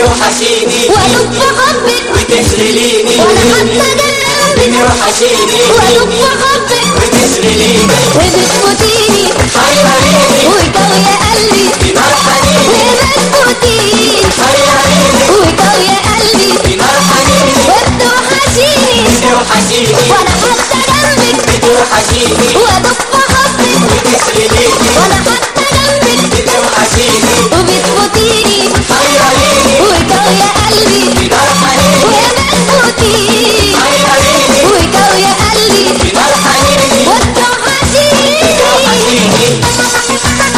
بتوحشيني وادب حبك بتشغليني وانا حتى جنبك بتوحشيني وادب حبك بتشغليني وبتفوتيني حيريني ويكوي قلبي بنار حنيني وبتفوتيني حيريني ويكوي قلبي بنار حنيني وبتوحشيني بتوحشيني وانا حتى جنبك بتوحشيني وادب حبك بتشغليني وانا حتى جنبك بتوحشيني وبتفوتيني حيريني ويكوي قلبي بنار حنيني وبتفوتيني حيريني ويكوي قلبي بنار حنيني وبتوحشيني بتوحشيني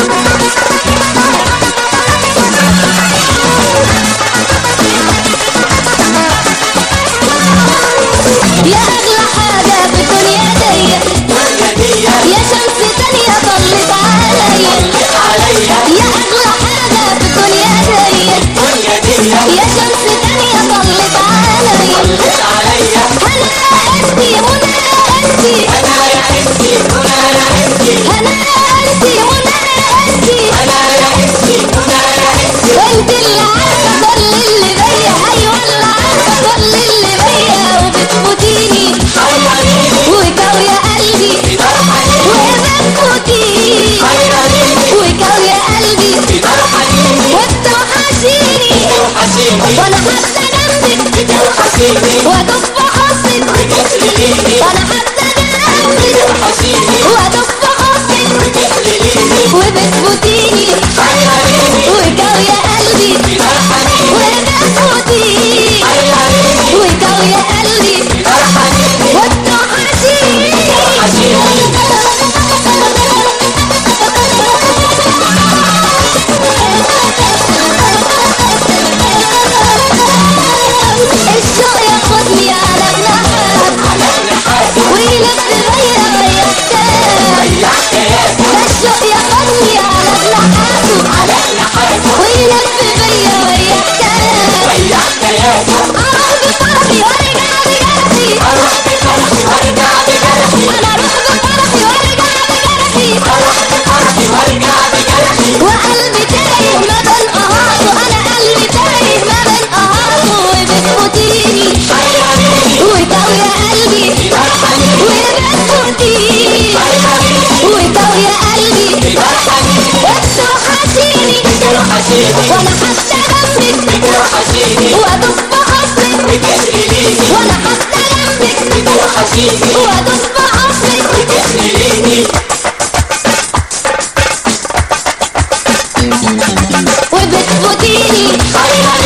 يا أغلى حاجة في الدنيا دي الدنيا دي يا شمس تانية طلت عليا عليا يا أغلى حاجة في الدنيا دي الدنيا دي يا شمس تانية طلت عليا عليا أنا أنتي وأنا أنتي انا يا انتي هنا يا انتي أنا أنتي وأنا أنتي انا يا انتي هنا يا انتي وأنت اللي عارفة كل اللي بيا أيوة اللي عارفة كل اللي بيا وبتفوتيني حيريني وكوي قلبي بنار حنيني وبتفوتيني حيريني وكوي قلبي بنار حنيني وبتوحشيني بتوحشيني وانا حتى جنبك بتوحشيني وادب حسك بتشغليني وانا حتى جنبك بتوحشيني وادب حسك بتشغليني وبتفوتيني حيريني وكوي قلبي بنار حنيني وبتفوتيني حيريني وكوي قلبي بنار حنيني وبتوحشيني الشوق ياخدني على جناحك ويلف بيا بيا كتاب الشوق ياخدني على جناحك ويلف بيا بيا كتاب اروح بفرحي وارجع بجرحي اروح بفرحي وارجع بجرحي انا اروح بفرحي وارجع بجرحي اروح بفرحي وارجع بجرحي وقلبي تايه ما بين قهاته انا قلبي تايه ما بين قهاته وبتفوتيني حيريني وكوي قلبي بنار حنيني وبتفوتيني حيريني وكوي قلبي بنار حنيني وبتوحشيني بتوحشيني وانا حتى جنبك بتوحشيني وادب حسك بتشغليني وانا حتى جنبك بتوحشيني وادب حسك بتشغليني وبتفوتيني حيريني